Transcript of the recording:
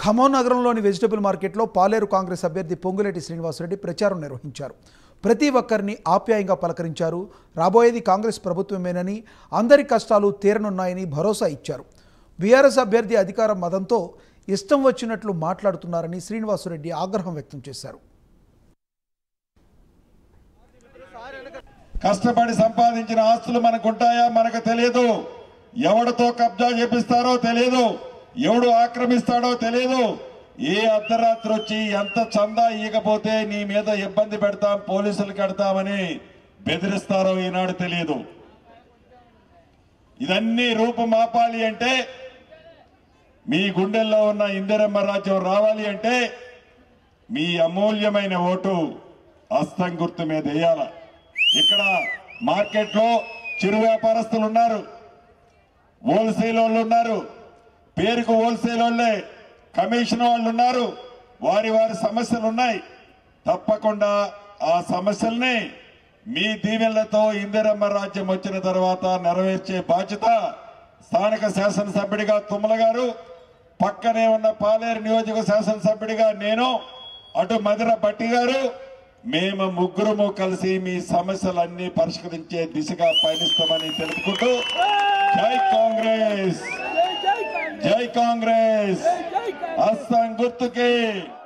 ఖమ్మం నగరంలోని వెజిటబుల్ మార్కెట్లో పాలేరు కాంగ్రెస్ అభ్యర్థి పొంగులేటి శ్రీనివాసరెడ్డి ప్రచారం నిర్వహించారు ప్రతి ఒక్కరిని ఆప్యాయంగా పలకరించారు రాబోయేది కాంగ్రెస్ ప్రభుత్వమేనని అందరి కష్టాలు తీరనున్నాయని భరోసా ఇచ్చారు బీఆర్ఎస్ అభ్యర్థి అధికారం మదంతో ఇష్టం వచ్చినట్లు మాట్లాడుతున్నారని శ్రీనివాసరెడ్డి ఆగ్రహం వ్యక్తం చేశారు కష్టపడి సంపాదించిన ఆస్తులు మనకు ఉంటాయా మనకు తెలియదు ఎవడితో కబ్జా చేపిస్తారో తెలియదు ఎవడు ఆక్రమిస్తాడో తెలియదు ఏ అర్ధరాత్రి వచ్చి ఎంత చందా ఈయకపోతే నీ మీద ఇబ్బంది పెడతాం పోలీసులు కడతామని బెదిరిస్తారో ఈనాడు తెలియదు ఇదన్నీ రూపుమాపాలి అంటే మీ గుండెల్లో ఉన్న ఇందిరమ్మ రాజ్యం రావాలి అంటే మీ అమూల్యమైన ఓటు హస్తం గుర్తు మీద వేయాల ఇక్కడ మార్కెట్లో చిరు వ్యాపారస్తులు ఉన్నారు హోల్సేల్ వాళ్ళు ఉన్నారు పేరుకు హోల్సేల్ వాళ్ళే కమిషన్ వాళ్ళు ఉన్నారు వారి వారి సమస్యలు ఉన్నాయి తప్పకుండా ఆ సమస్యల్ని మీ దీవెనలతో ఇందిరమ్మ రాజ్యం వచ్చిన తర్వాత నెరవేర్చే బాధ్యత స్థానిక శాసనసభ్యుడిగా తుమ్మల గారు పక్కనే ఉన్న పాలేరు నియోజక శాసనసభ్యుడిగా నేను అటు మధుర భట్టి గారు మేము ముగ్గురము కలిసి మీ సమస్యలన్నీ పరిష్కరించే దిశగా పయనిస్తామని తెలుపుకుంటూ జై కాంగ్రెస్ జై కాంగ్రెస్ అస్సాం గుర్తుకి